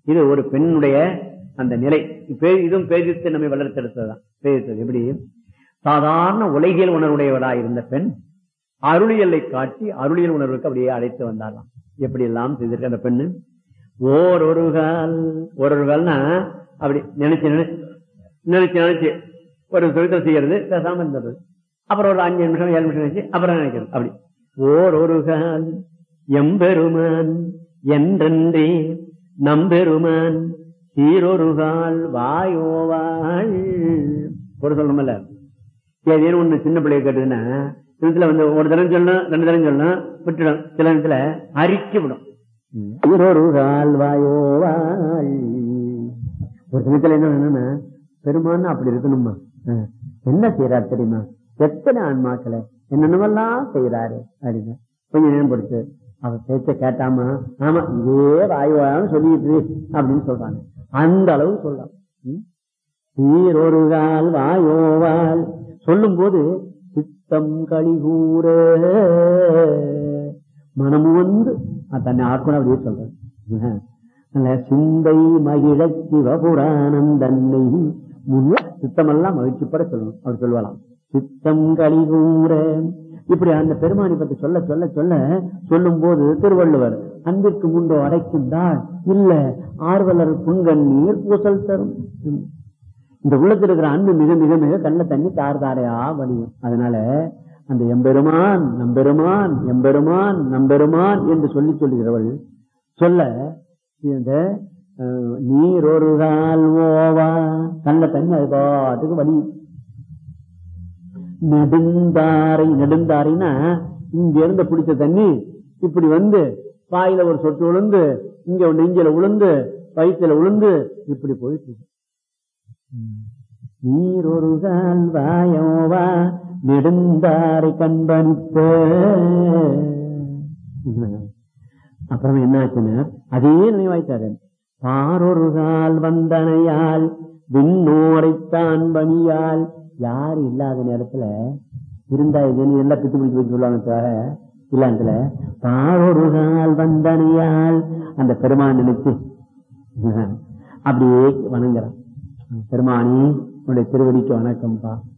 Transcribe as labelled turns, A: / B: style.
A: இது ஒரு பெண்ணுடைய அந்த நிலை பே- இதுவும் பேதித்து நம்மை வளர்த்தெடுத்ததுதான் பேதித்தது எப்படி சாதாரண உலகியல் உணர்வுடையவராக இருந்த பெண் அருளியலை காட்டி அருளியல் உணர்வுக்கு அப்படியே அழைத்து வந்தாராம் எப்படி எல்லாம் செய்திருக்க அந்த பெண்ணு ஓர் ஒரு கால் ஒரு ஒரு கால்னா அப்படி நினைச்சு நினைச்சு நினைச்சு நினைச்சு ஒரு தொழில் செய்யறது பேசாம இருந்தது அப்புறம் ஒரு அஞ்சு நிமிஷம் ஏழு நிமிஷம் நினைச்சு அப்புறம் நினைக்கிறது அப்படி ஓர் ஒரு கால் எம்பெருமான் என்றென்றே நம்பெருமான் சீரொருகால் வாயோவாள் ஒரு சொல்லணும்ல ஏதேனும் ஒண்ணு சின்ன பிள்ளைய கேட்டதுன்னா இதுல வந்து ஒரு தரம் சொல்லணும் ரெண்டு தரம் சொல்லணும் விட்டுடும் சில நேரத்துல அரிக்கி விடும் சீரொருகால் வாயோவாள் ஒரு சமயத்துல என்ன வேணும்னா பெருமான் அப்படி இருக்கணுமா அஹ், என்ன செய்யறாரு தெரியுமா எத்தனை ஆன்மாக்களை என்னென்னவெல்லாம் செய்யறாரு அப்படின்னு கொஞ்ச நேரம் பொறுத்து அவர் பேச்ச கேட்டாமா ஆமா இதே வாயுவான்னு சொல்லிட்டு இரு அப்படின்னு சொல்றாங்க அந்த அளவு சொல்லலாம் ம்? சீரொருகால் வாயோவால் சொல்லும் போது சித்தம் கழிகூற மனமு வந்து தன்னை ஆட்கொண்டு அப்படியே சொல்றேன் நல்ல சிந்தை மகிழ சிவபுராணம் தன்னை முன் சித்தமெல்லாம் மகிழ்ச்சிப்பட சொல்லணும் அவர் சொல்லுவாளாம் சித்தம் கழிகூற இப்படி அந்த பெருமானி பற்றி சொல்ல சொல்ல சொல்ல சொல்லும் போது திருவள்ளுவர் அன்பிற்கு முன்பு அடைக்கின்றாள் இல்ல ஆர்வலர் புங்கண்ணீர் பூசல் தரும் ம். இந்த உள்ளத்தில் இருக்கிற அன்பு மிக மிக மிக கண்ண தண்ணி தார் தாரையா வலியும் அதனால அந்த எம்பெருமான் நம்பெருமான் எம்பெருமான் நம்பெருமான் என்று சொல்லி சொல்லுகிறவள் சொல்ல இந்த அஹ், நீர் ஒரு கால் ஓவா கண்ண தண்ணி அது பாட்டுக்கு வலி நெடுந்தாரை நெடுந்தாரைனா இங்க இருந்து பிடிச்ச தண்ணி இப்படி வந்து வாயில ஒரு சொட்டு விழுந்து இங்க ஒரு நெஞ்சில விழுந்து வயிற்றுல விழுந்து இப்படி போயிட்டு இருக்கு. நீர் ஒரு கால் வாயோவா நெடுந்தாரை கண்பணிப்ப அப்புறம் என்ன ஆச்சுன்னா அதே நினைவாய்த்தாரு பாரொரு கால் வந்தனையால் விண்ணோரைத்தான் பணியால் யார் இல்லாத நேரத்துல இருந்தா இதுன்னு எல்லாம் பித்து பிடிச்சு வச்சு சொல்லுவாங்க தவிர இல்லாத்துல பாரொரு கால் வந்தனையால் அந்த பெருமான் நினைச்சு அப்படியே வணங்குறான் பெருமானி உன்னுடைய திருவடிக்கு வணக்கம்ப்பா